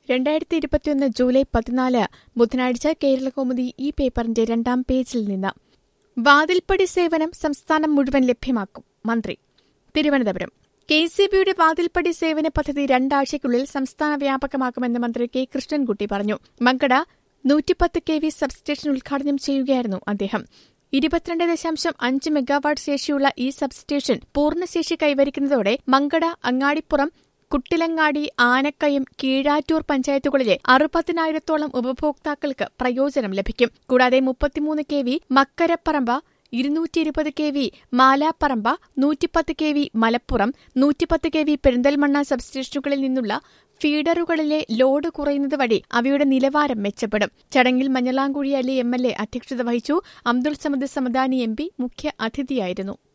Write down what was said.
രണ്ടായിരത്തി ഇരുപത്തിയൊന്ന് ജൂലൈ പതിനാല് ബുധനാഴ്ച കേരളകൗമുദി ഈ പേപ്പറിന്റെ രണ്ടാം പേജിൽ നിന്ന് വാതിൽപ്പടി സേവനം സംസ്ഥാനം മുഴുവൻ ലഭ്യമാക്കും മന്ത്രി തിരുവനന്തപുരം കെ സി ബിയുടെ വാതിൽപ്പടി സേവന പദ്ധതി രണ്ടാഴ്ചയ്ക്കുള്ളിൽ സംസ്ഥാന വ്യാപകമാക്കുമെന്ന് മന്ത്രി കെ കൃഷ്ണൻകുട്ടി പറഞ്ഞു മങ്കട നൂറ്റിപ്പത്ത് കെ വി സബ്സ്റ്റേഷൻ ഉദ്ഘാടനം ചെയ്യുകയായിരുന്നു അദ്ദേഹം ഇരുപത്തിരണ്ട് ദശാംശം അഞ്ച് മെഗാവാട്ട് ശേഷിയുള്ള ഈ സബ്സ്റ്റേഷൻ പൂർണ്ണശേഷി കൈവരിക്കുന്നതോടെ മങ്കട അങ്ങാടിപ്പുറം കുട്ടിലങ്ങാടി ആനക്കയം കീഴാറ്റൂർ പഞ്ചായത്തുകളിലെ അറുപതിനായിരത്തോളം ഉപഭോക്താക്കൾക്ക് പ്രയോജനം ലഭിക്കും കൂടാതെ മുപ്പത്തിമൂന്ന് കെ വി മക്കരപ്പറമ്പ ഇരുന്നൂറ്റി ഇരുപത് കെ വി മാലാപ്പറമ്പ നൂറ്റിപ്പത്ത് കെ വി മലപ്പുറം നൂറ്റിപ്പത്ത് കെ വി പെരിന്തൽമണ്ണ സബ്സ്റ്റേഷനുകളിൽ നിന്നുള്ള ഫീഡറുകളിലെ ലോഡ് കുറയുന്നത് വഴി അവയുടെ നിലവാരം മെച്ചപ്പെടും ചടങ്ങിൽ Manjalamkuzhi Ali M L A അധ്യക്ഷത വഹിച്ചു അബ്ദുൾ സമദ് സമദാനി എം പി മുഖ്യ അതിഥിയായിരുന്നു